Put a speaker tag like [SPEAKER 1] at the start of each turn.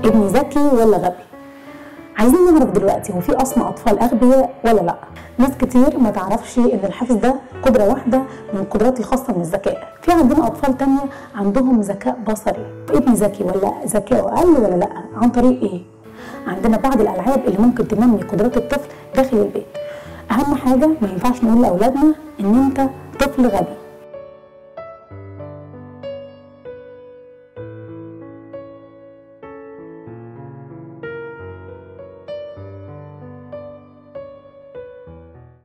[SPEAKER 1] ابني ذكي ولا غبي عايزين نعرف دلوقتي هو في اصلا اطفال اغبياء ولا لا ناس كتير ما تعرفش ان الحفظ ده قدره واحده من القدرات الخاصه من الذكاء في عندنا اطفال تانية عندهم ذكاء بصري ابني ذكي ولا ذكائه اقل ولا لا عن طريق ايه عندنا بعض الالعاب اللي ممكن تنمي قدرات الطفل داخل البيت اهم حاجه ما ينفعش نقول لاولادنا ان انت طفل غبي